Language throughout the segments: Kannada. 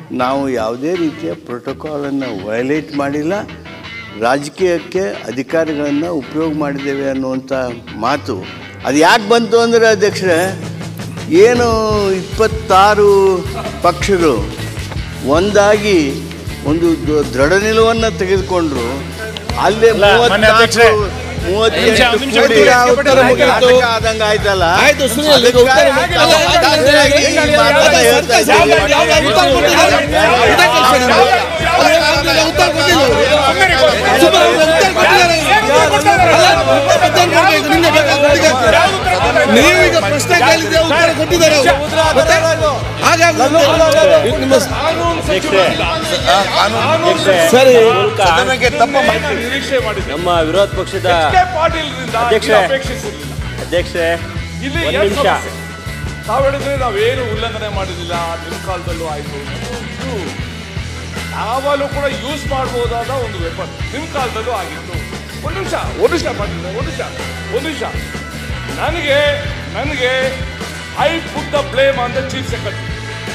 ನಾವು ಯಾವುದೇ ರೀತಿಯ ಪ್ರೋಟೋಕಾಲನ್ನು ವಯಲೇಟ್ ಮಾಡಿಲ್ಲ ರಾಜಕೀಯಕ್ಕೆ ಅಧಿಕಾರಿಗಳನ್ನು ಉಪಯೋಗ ಮಾಡಿದ್ದೇವೆ ಅನ್ನುವಂಥ ಮಾತು ಅದು ಯಾಕೆ ಬಂತು ಅಂದರೆ ಅಧ್ಯಕ್ಷರೇ ಏನು ಇಪ್ಪತ್ತಾರು ಪಕ್ಷಗಳು ಒಂದಾಗಿ ಒಂದು ದ- ದೃಢ ನಿಲುವನ್ನು ತೆಗೆದುಕೊಂಡ್ರು ಅಲ್ಲೇ ಅಲ್ಲ, ಮಾನ್ಯ ಅಧ್ಯಕ್ಷರೇ. ಮೂವತ್ನಾಲ್ಕು ಮೂವತ್ತೆಂಟು ನಿಮಿಷ, ಕೂಡಿ ನಿಮಿಷ, ಉತ್ತರ ಮುಗಿಯಿತು. ನಾಟಕ ಆದಂಗೆ ಆಯ್ತಲ್ಲ ಆಯ್ತು ಸುನಿಲ್ ಈಗ ಉತ್ತರ ಮುಗಿ- ಅಲ್ಲ, ಅಲ್ಲ, ಅಲ್ಲ, ಹಾಗಾಗಿ ಈ ಮಾತನ್ನ ಹೇಳ್ತಾ ಇದ್ದೀನಿ. ಯಾವ್ದು- ಯಾವ್ದು ಉತ್ತರ ಕೊಟ್ಟಿದ್ದಾರೆ? ಉತ್ತರ ಕೊಟ್ಟಿದ್ದಾರೆ. ಅಲ್ಲ, ಅವ್ರಿಗೆ ಉತ್ತರ ಕೊಟ್ಟಿಲ್ಲ ಅವ್ರು. ಸುಮ್ಮನೆ ಅವ್ರಿಗೆ ಉತ್ತರ ಕೊಟ್ಟಿದ್ದಾರೆ. ಅಲ್ಲ, ಉತ್ತರ ಕೊಡ್ಬೇಕು, ನಿನ್ನೆ ಬೇಕಾದ್ರೆ ನೀವೀಗ ಪ್ರಶ್ನೆ ಕೇಳಿದ್ರೆ ಉತ್ತರ ಕೊಟ್ಟಿದ್ದಾರೆ ಅವರು. ಮತ್ತೆ? ಹಾಗಾಗಿ ಉತ್ತರ- ನಿಮ್ಮ ಸರಿ ಸದನಕ್ಕೆ ತಮ್ಮ ಮಾಹಿತಿ ನಿರೀಕ್ಷೆ ಮಾಡಿದ್ದೆ ನಮ್ಮ ವಿರೋಧ ಪಕ್ಷದ ಕೆ ಪಾಟೀಲ್ರಿಂದ ಅಧ್ಯಕ್ಷರೇ. ಇದು ಅಪೇಕ್ಷಿಸಿರ್ಲಿಲ್ಲ. ಅಧ್ಯಕ್ಷೆ ಇಲ್ಲಿ ಒಂದ್ ಎರಡು ನಿಮಿಷ. ಸಮಸ್ಯೆ. ತಾವು ಹೇಳಿದ್ರೆ ನಾವೇನು ಉಲ್ಲಂಘನೆ ಮಾಡಿದಿಲ್ಲ ನಿಮ್ಮ ಕಾಲದಲ್ಲೂ ಆಯ್ತು ಇದು- ಇದು ಯಾವಾಗಲೂ ಕೂಡ ಯೂಸ್ ಮಾಡಬಹುದಾದ ಒಂದು ವೆಪನ್ ನಿಮ್ಮ ಕಾಲದಲ್ಲೂ ಆಗಿತ್ತು ಒಂದು ನಿಮಿಷ ಒಂದು ನಿಮಿಷ ಮಾಡಿದ್ರೆ ಒಂದು ನಿಮಿಷ ಒಂದು ನಿಮಿಷ ನನಗೆ ನನಗೆ I put the blame on the chief secretary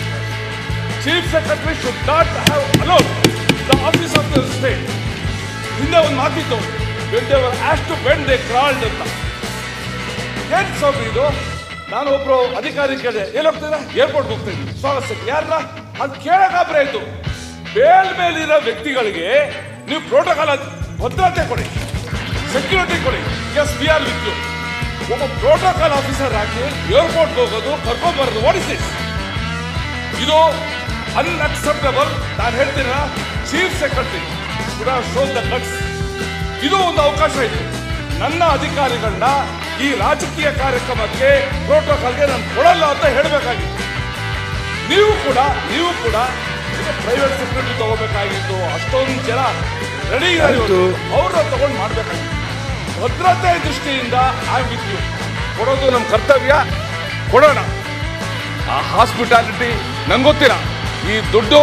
chief secretary should not have alone the office of the state ಹಿಂದೆ ಒಂದು ಮಾತಿತ್ತು ವೆನ್ ದೇವರ್ ಆಸ್ ಟು ಬೆಂಡ್ ದೇ ಕ್ರಾಲ್ಡ್ ಅಂತ ಏನ್ ಸೌಕರ್ಯ ಇದು ನಾನು ಒಬ್ರು ಅಧಿಕಾರಿ ಕೇಳಿದೆ ಎಲ್ಲಿ ಹೋಗ್ತಿದ್ದ ಏರ್ಪೋರ್ಟ್ ಹೋಗ್ತಾ ಇದ್ದೀನಿ ಸ್ವಾಗತ ಯಾರನ್ನ ಅದು ಕೇಳಕ್ಕಾಬ್ರೆ ಆಯ್ತು ಮೇಲ್ ಮೇಲಿರೋ ವ್ಯಕ್ತಿಗಳಿಗೆ ನೀವು ಪ್ರೋಟೋಕಾಲ್ ಭದ್ರತೆ ಕೊಡಿ ಸೆಕ್ಯೂರಿಟಿ ಕೊಡಿ S V R with you ಒಬ್ಬ ಪ್ರೋಟೋಕಾಲ್ ಆಫೀಸರ್ ಹಾಕಿ ಏರ್ಪೋರ್ಟ್ ಹೋಗೋದು ಕರ್ಕೊಂಡ್ಬರೋದು ವಾಟ್ ಇಸ್ ದಿಸ್ ಇದು ಅನ್ಅಕ್ಸೆಪ್ಟಬಲ್ ನಾನು ಹೇಳ್ತೀನ ಚೀಫ್ ಸೆಕ್ರೆಟರಿ ಕೂಡ ಶೋನ್ ದ ಗಟ್ಸ್ ಇದು ಒಂದು ಅವಕಾಶ ಇದೆ ನನ್ನ ಅಧಿಕಾರಿಗಳನ್ನ ಈ ರಾಜಕೀಯ ಕಾರ್ಯಕ್ರಮಕ್ಕೆ ಪ್ರೋಟೋಕಾಲ್ಗೆ ನಾನು ಕೊಡಲ್ಲ ಅಂತ ಹೇಳಬೇಕಾಗಿತ್ತು ನೀವು ಕೂಡ ನೀವು ಕೂಡ ಪ್ರೈವೇಟ್ ಸೆಕ್ರೆಟರಿ ತಗೋಬೇಕಾಗಿತ್ತು ಅಷ್ಟೊಂದು ಜನ ರೆಡಿ ಅವ್ರನ್ನ ತಗೊಂಡು ಮಾಡಬೇಕಾಗಿತ್ತು ಭದ್ರತೆ ದೃಷ್ಟಿಯಿಂದ ಐ ವಿತ್ ಯು ಕೊಡೋದು ನಮ್ಮ ಕರ್ತವ್ಯ ಕೊಡೋಣ ಆ ಹಾಸ್ಪಿಟಾಲಿಟಿ ನಂಗೆ ಗೊತ್ತಿಲ್ಲ ಈ ದುಡ್ಡು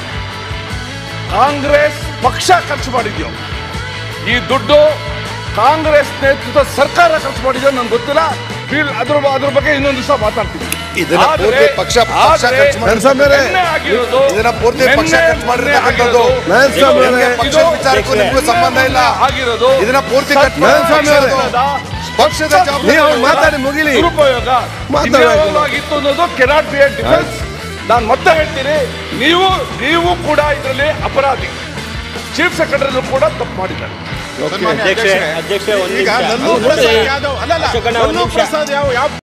ಕಾಂಗ್ರೆಸ್ ಪಕ್ಷ ಖರ್ಚು ಮಾಡಿದ್ಯೋ ಈ ದುಡ್ಡು ಕಾಂಗ್ರೆಸ್ ನೇತೃತ್ವದ ಸರ್ಕಾರ ಖರ್ಚು ಮಾಡಿದ್ಯೋ ನಂಗೆ ಗೊತ್ತಿಲ್ಲ ಫೀಲ್ ಅದ್ರ ಅದ್ರ ಬಗ್ಗೆ ಇನ್ನೊಂದು ದಿವಸ ಮಾತಾಡ್ತೀನಿ ಇದನ್ನ ಆದ್ರೆ- ಪೂರ್ತಿ ಪಕ್ಷ ಪಕ್ಷ ಆದ್ರೆ ಖರ್ಚು ಮಾಡಿ ನಿನ್ನೆ ಆಗಿರೋದು ಇದನ್ನ ಪೂರ್ತಿ ಪಕ್ಷ ನಿನ್ನೆ- ಖರ್ಚು ಮಾಡಿರ್ತಕ್ಕಂಥದ್ದು ನಿನ್ನೆ ನರಸಿಂಹ ಆಗಿರೋದು- ಅವರೇ, ಇದು- ಪಕ್ಷದ ವಿಚಾರಕ್ಕೂ ನಿಮಗೂ ಸಂಬಂಧ ಇಲ್ಲ ಆಗಿರೋದು ಇದನ್ನ ಪೂರ್ತಿ ಖರ್ಚು ಮಾಡಿ ನರಸಿಂಹ ಅವರೇ. ಪಕ್ಷದ ಜವಾಬ್ದಾರಿ ನೀವು ಮಾತಾಡಿ ಮುಗಿಲಿ ದುರುಪಯೋಗ ಮಾತಾಡೋದು. ಆಗಿತ್ತು ಅನ್ನೋದು ಕೆನಾಟ್ ಬಿ ಡಿಫೆನ್ಸ್ ನಾನು ಮತ್ತೆ ಹೇಳ್ತೀನಿ ನೀವು ನೀವು ಕೂಡ ಇದರಲ್ಲಿ ಅಪರಾಧಿ ಚೀಫ್ ಸೆಕ್ರೆಟರಿ ಕೂಡ ತಪ್ಪು ಮಾಡಿದ್ದಾರೆ ಅಧ್ಯಕ್ಷೆ ಅಧ್ಯಕ್ಷೆ ಒಂದ್ ಈಗ ನಿಮಿಷ ನಲ್ಲೂರು ಪ್ರಸಾದ್ ಯಾದವ್ ಅಲ್ಲಲ್ಲ ಅಶೋಕಣ್ಣ, ಒಂದ್ ನಲ್ಲೂರು ನಿಮಿಷ. ಪ್ರಸಾದ್ ಯಾವ ಯಾವ